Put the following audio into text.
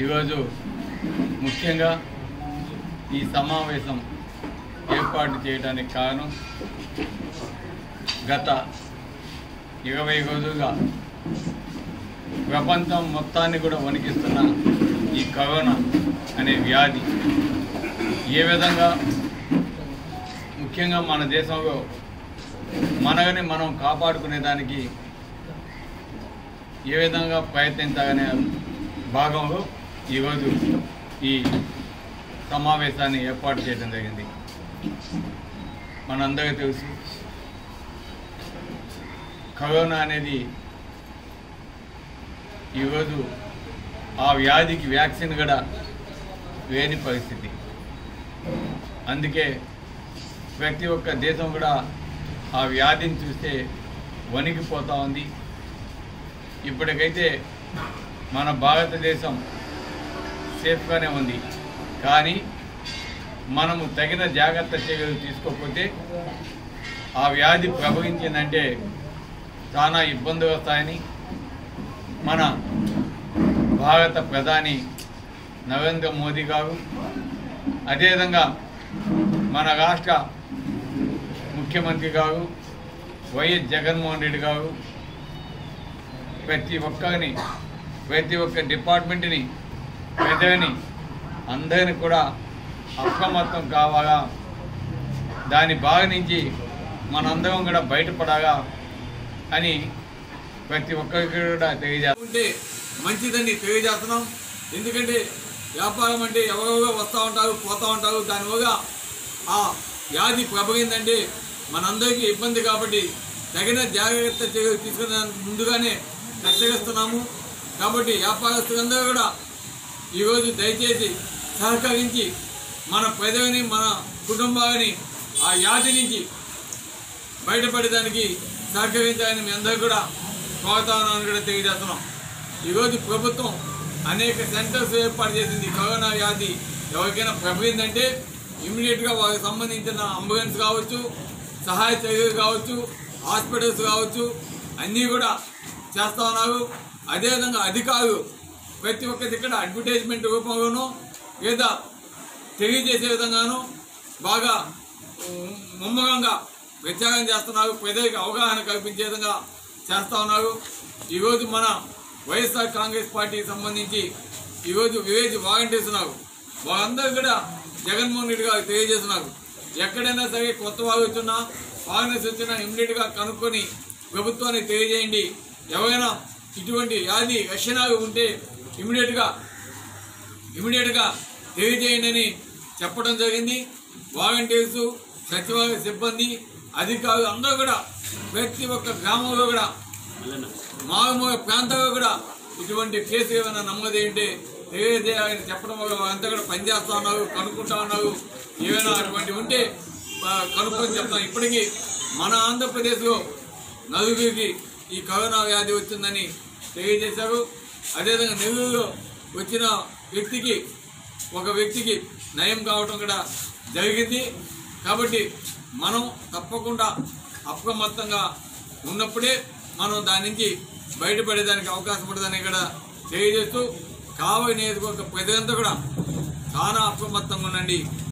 ఈరోజు ముఖ్యంగా ఈ సమావేశం ఏర్పాటు చేయడానికి కారణం గత ఇరవై రోజులుగా ప్రపంచం మొత్తాన్ని కూడా వణికిస్తున్న ఈ కరోనా అనే వ్యాధి ఏ విధంగా ముఖ్యంగా మన దేశంలో మనగని మనం కాపాడుకునే దానికి ఏ విధంగా ప్రయత్నించాలనే భాగంలో ఈరోజు ఈ సమావేశాన్ని ఏర్పాటు చేయడం జరిగింది మనందరికీ తెలుసు కరోనా అనేది ఈరోజు ఆ వ్యాధికి వ్యాక్సిన్ కూడా లేని పరిస్థితి అందుకే ప్రతి ఒక్క దేశం కూడా ఆ వ్యాధిని చూస్తే వణికిపోతూ ఉంది ఇప్పటికైతే మన భారతదేశం సేఫ్గానే ఉంది కానీ మనము తగిన జాగ్రత్త చర్యలు తీసుకోకపోతే ఆ వ్యాధి ప్రభవించిందంటే చాలా ఇబ్బందులు వస్తాయని మన భారత ప్రధాని నరేంద్ర మోదీ గారు అదేవిధంగా మన రాష్ట్ర ముఖ్యమంత్రి గారు వైఎస్ జగన్మోహన్ రెడ్డి గారు ప్రతి ఒక్కరిని ప్రతి ఒక్క డిపార్ట్మెంట్ని ప్రజలని అందరిని కూడా అప్రమత్తం కావాలా దాని బాగా నుంచి మనందరం కూడా బయటపడాలా అని ప్రతి ఒక్కరికి కూడా తెలియజేస్తాం ఉంటే మంచిదని తెలియజేస్తున్నాం ఎందుకంటే వ్యాపారం అంటే ఎవరెవరో వస్తూ ఉంటారు పోతూ ఉంటారు దానివల్ల ఆ వ్యాధి ప్రభగిందంటే మనందరికీ ఇబ్బంది కాబట్టి తగిన జాగ్రత్త చర్యలు తీసుకునేందుకు ముందుగానే హెచ్చరిస్తున్నాము కాబట్టి వ్యాపారస్తులందరూ కూడా ఈరోజు దయచేసి సహకరించి మన ప్రజలని మన కుటుంబాలని ఆ వ్యాధి నుంచి బయటపడేదానికి సహకరించాలని మీ అందరూ కూడా కోరుతామని కూడా తెలియజేస్తున్నాం ఈరోజు ప్రభుత్వం అనేక సెంటర్స్ ఏర్పాటు చేసింది కరోనా వ్యాధి ఎవరికైనా ప్రభైందంటే ఇమీడియట్గా వారికి సంబంధించిన అంబులెన్స్ కావచ్చు సహాయ చర్యలు కావచ్చు హాస్పిటల్స్ కావచ్చు అన్నీ కూడా చేస్తా ఉన్నారు అదేవిధంగా అధికారులు ప్రతి ఒక్క ఇక్కడ అడ్వర్టైజ్మెంట్ రూపంలోనూ లేదా తెలియజేసే విధంగాను బాగా ఉమ్, ముమ్మరంగా ప్రచారం చేస్తున్నారు ప్రజలకు అవగాహన కల్పించే విధంగా చేస్తా ఉన్నారు ఈరోజు మన వైఎస్ఆర్ కాంగ్రెస్ పార్టీకి సంబంధించి ఈరోజు విలేజ్ వాలంటీర్స్ ఉన్నారు వాళ్ళందరూ కూడా జగన్మోహన్ రెడ్డి గారు తెలియజేస్తున్నారు ఎక్కడైనా సరే కొత్త వాళ్ళు వచ్చినా ఫారినర్స్ వచ్చినా ఇమ్మీడియట్గా కనుక్కొని ప్రభుత్వానికి తెలియజేయండి ఎవరైనా ఇటువంటి వ్యాధి లక్షణాలు ఉంటే ఇమ్మీడియట్గా ఇమీడియట్గా తెలియజేయండి అని చెప్పడం జరిగింది వాలంటీర్స్ సచివాలయ సిబ్బంది అధికారులు అందరూ కూడా ప్రతి ఒక్క గ్రామంలో కూడా మారుమూల ప్రాంతాల్లో కూడా ఇటువంటి కేసులు ఏమైనా నమోదయ్యంటే తెలియజేయాలని చెప్పడం వల్ల వాళ్ళంతా కూడా పనిచేస్తా ఉన్నారు కనుక్కుంటా ఉన్నారు ఏమైనా అటువంటి ఉంటే ఆ, కనుక్కొని చెప్తాం ఇప్పటికీ మన ఆంధ్రప్రదేశ్లో నలుగురికి ఈ కరోనా వ్యాధి వచ్చిందని తెలియజేశారు అదేవిధంగా నెల్లూరులో వచ్చిన వ్యక్తికి ఒక వ్యక్తికి నయం కావటం కూడా జరిగింది కాబట్టి మనం తప్పకుండా అప్రమత్తంగా ఉన్నప్పుడే మనం దాని నుంచి బయటపడేదానికి అవకాశం ఉంటుందని కూడా తెలియజేస్తూ కావలి నియోజకవర్గ ప్రజలంతా కూడా చాలా అప్రమత్తంగా ఉండండి